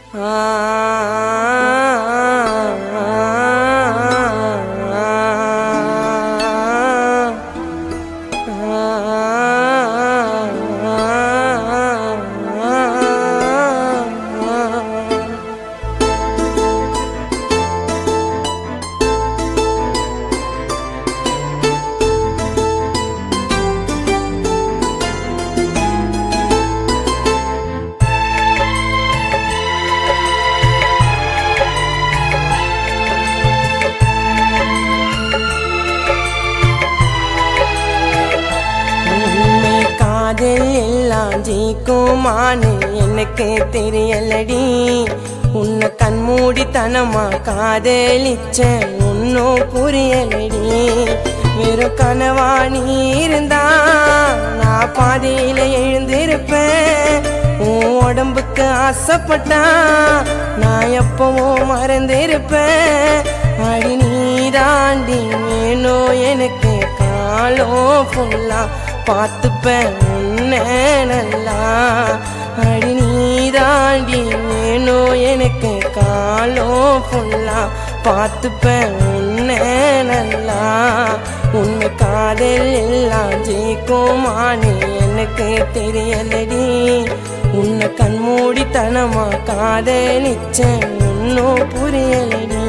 உண்மை காதல் எல்லாம் ஜெயிக்குமான்னு எனக்கு தெரியலடி உன்னை கண்மூடித்தனமா காதலிச்ச ஒன்னும் புரியலடி வெறும் கனவா நீ இருந்தா நான் பாதையில எழுந்திருப்பேன் உன் உடம்புக்கு ஆசைப்பட்டா நான் எப்பவும் மறந்திருப்பேன் அடி நீதாண்டி வேணும் எனக்கு காலம் ஃபுல்லா பார்த்துப்பேன் உன்னை நல்லா அடி நீதாண்டி வேணும் எனக்கு காலம் ஃபுல்லா பார்த்துப்பேன் உன்னை நல்லா உண்மை காதல் எல்லாம் ஜெயிக்குமான்னு எனக்கு தெரியலடி உன்னை கண்மூடித்தனமா காதலிச்சேன் ஒன்னும் புரியலடி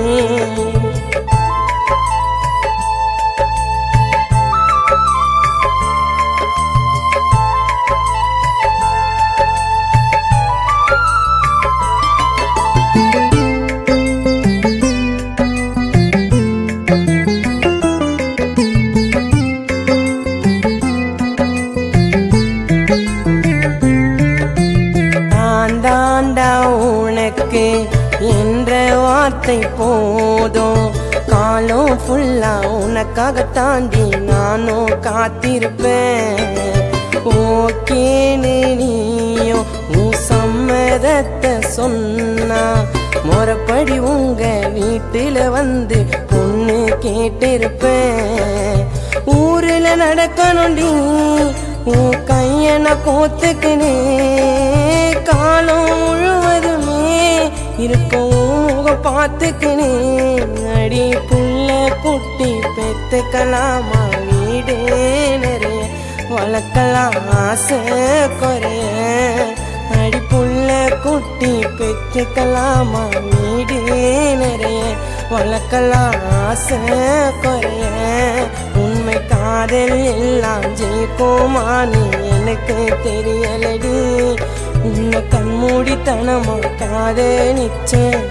நான் தாண்டா உனக்கு என்ற வார்த்தை போதும் காலம் ஃபுல்லா உனக்காக தாண்டி நானும் காத்திருப்பேன் ஓகேன்னு நீயும் உன் சம்மதத்தை சொன்னா முறைப்படி உங்க வீட்டுல வந்து பொண்ணு கேட்டிருப்பேன் ஊருல நடக்கணும்டி உன் கையன கோத்துக்குனே காலம் முழுவதுமே இருக்கும் முகம் பார்த்துக்கினே அடி புள்ள குட்டி பெத்துக்கலாமா வீடு நிறைய வளர்க்கலாம் ஆசை குறைய அடி புள்ள குட்டி பெற்றுக்கலாமா வீடு நிறைய வளர்க்கலாம் ஆசை குறைய உண்மை காதல் எல்லாம் ஜெயிக்குமான்னு எனக்கு தெரியலடி உன்னை கண்மூடித்தனமா காதலிச்சேன்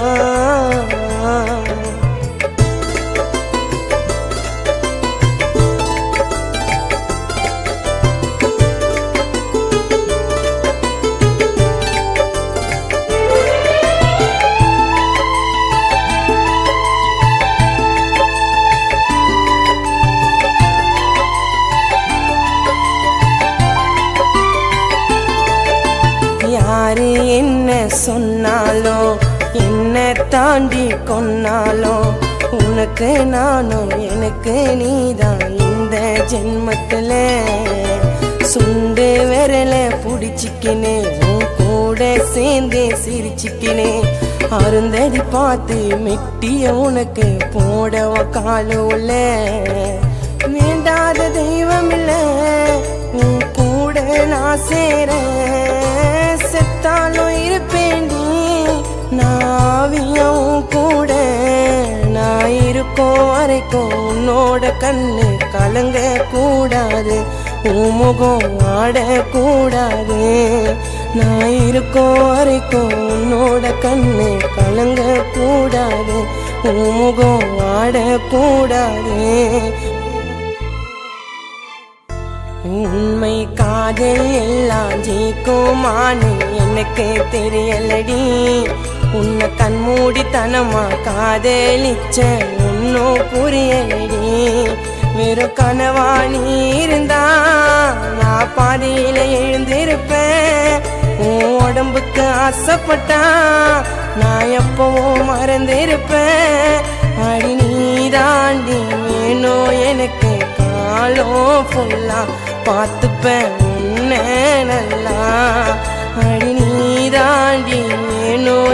யாரு என்ன சொன்னாலோ என்ன தாண்டி கொன்னாலோ உனக்கு நானும் எனக்கு நீதான் இந்த ஜென்மத்துல சுண்டு விரல புடிச்சிக்கினே உன் கூட சேர்ந்தே சிரிச்சிக்கினே அருந்ததி பார்த்து மெட்டிய உனக்கு போடவ காலுல வேண்டாத தெய்வம் இல்ல உன் கூட நான் சேர செத்தாலும் இருப்பேண்டி நாவியும் கூட நான் இருக்கோம் வரைக்கும் உன்னோட கண்ணு கலங்க கூடாது உன் முகம் ஆடக்கூடாது நான் இருக்கோம் வரைக்கும் உன்னோட கண்ணு கலங்க கூடாது உன் முகம் ஆடக்கூடாது உண்மை காதல் எல்லாம் ஜெயிக்குமான்னு எனக்கு தெரியலடி உன்னை கண்மூடித்தனமா காதலிச்ச ஒன்னும் புரியலடி வெறும் கனவா நீ இருந்தா நான் பாதையில எழுந்திருப்பேன் உன் உடம்புக்கு ஆசைப்பட்டா நான் எப்பவும் மறந்திருப்பேன் அடி நீதாண்டி வேணும் எனக்கு காலம் ஃபுல்லா பார்த்துப்பேன் உன்னை நல்லா அடி நீதாண்டி வேணும்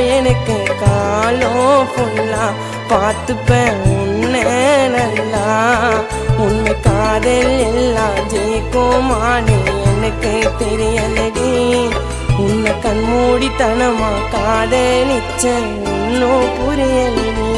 பார்த்துப்பேன் உன்னை நல்லா உண்மை காதல் எல்லாம் ஜெயிக்குமானே எனக்கு தெரியலடி உன்னை கண்மூடித்தனமா காதலிச்சேன் இன்னும் புரியலடி